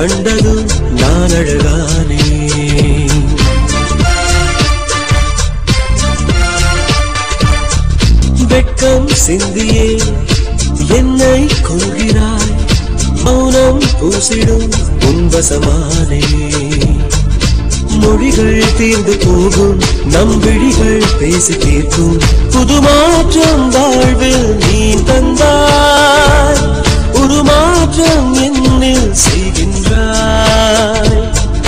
கண்டதும் நான் அழகானே வெட்கம் சிந்தியே என்னை கொள்கிறாய் மௌனம் பூசிடும் உன்பசமானே மொழிகள் தீர்ந்து போகும் நம் விழிகள் பேசி தீர்க்கும் புது மாற்றம் வாழ்வில் நீ தந்தாய் ஒரு மாற்றம் என்னில் செய்கின்றாய்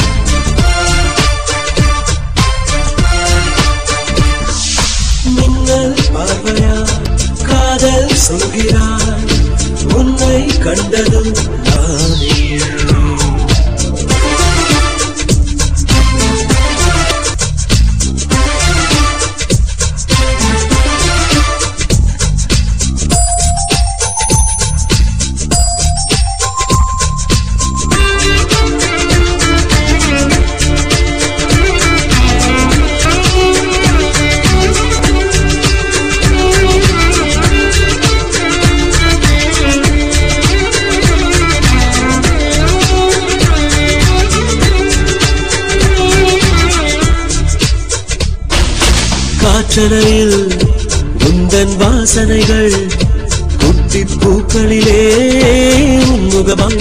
மின்னல் பார்வையா காதல் சொல்கிறாய் உன்னை கண்டதும் நானே காற்றறையில் உந்தன் வாசனைகள் குட்டி பூக்களிலே உன்முகமாய்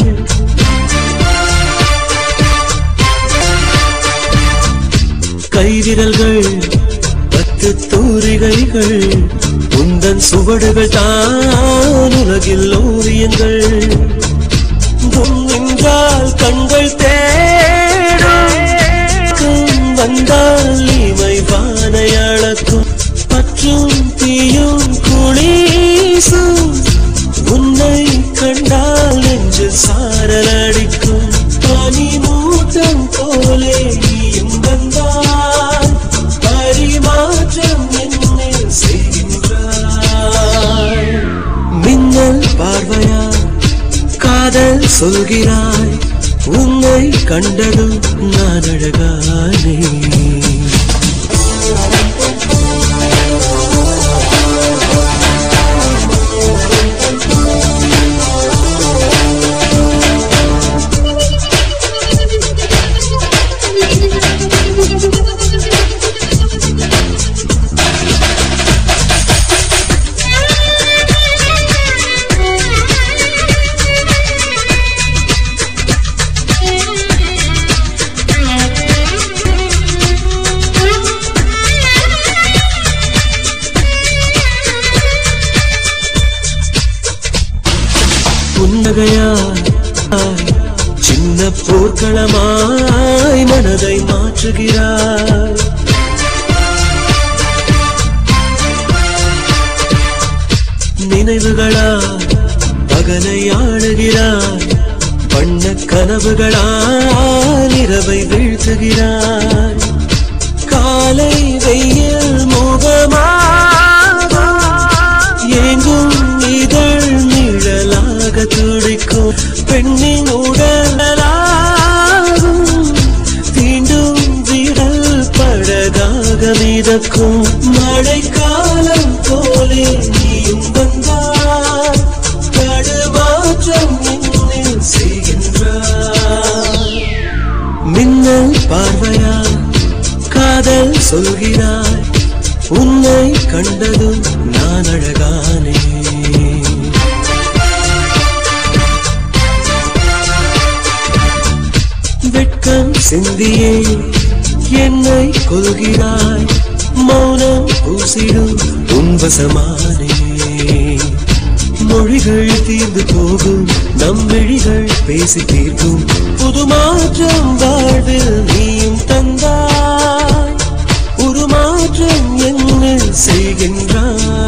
கைவிரல்கள் பத்து தூரிகைகள் உந்தன் சுவடுகள் தான் உலகில் ஓவியங்கள் தும் நின்றால் கண்கள் தேடும் கண் வந்தால் இமை வானை அளக்கும் பற்றும் தீயும் குளீசும் உன்னை கண்டால் நெஞ்சு சாரல் அடிக்கும் பனி மூட்டம் போலே நீயும் வந்தால் பரிமாற்றம் என்னில் செய்கின்றாய் மின்னல் பார்வையா காதல் சொல்கிறாய் உன்னை கண்டதும் நான் அழகானே புன்னகையாய் சின்ன போர்க்களமாய் மனதை மாற்றுகிறாய் நினைவுகளாய் பகலை ஆளுகிறாய் வண்ண கனவுகளால் இரவை வீழ்த்துகிறாய் காலை வெயில் முகமாக எங்கும் இதழ் நிழலாக துடிக்கும் பெண்ணின் உடலாகும் தீண்டும் விடல் படகாக மிதக்கும் மழைக்காலம் போலே நீயும் வந்தாய் தடுமாற்றம் என்னில் செய்கின்றாய் மின்னல் பார்வையா காதல் சொல்கிறாய் உன்னை கண்டதும் நான் அழகானே வெட்கம் சிந்தியே என்னை கொள்கிறாய் மௌனம் பூசிடும் உன்வசமானே மொழிகள் தீர்ந்து போகும் நம் விழிகள் பேசி தீர்க்கும் புது மாற்றம் வாழ்வில் நீயும் தந்தாய் ஒரு மாற்றம் என்ன செய்கின்றாய்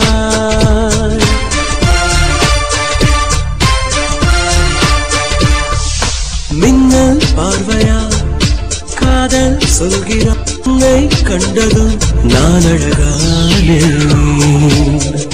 மின்னல் பார்வையா காதல் சொல்கிறாய் உன்னை கண்டதும் நான் அழகானே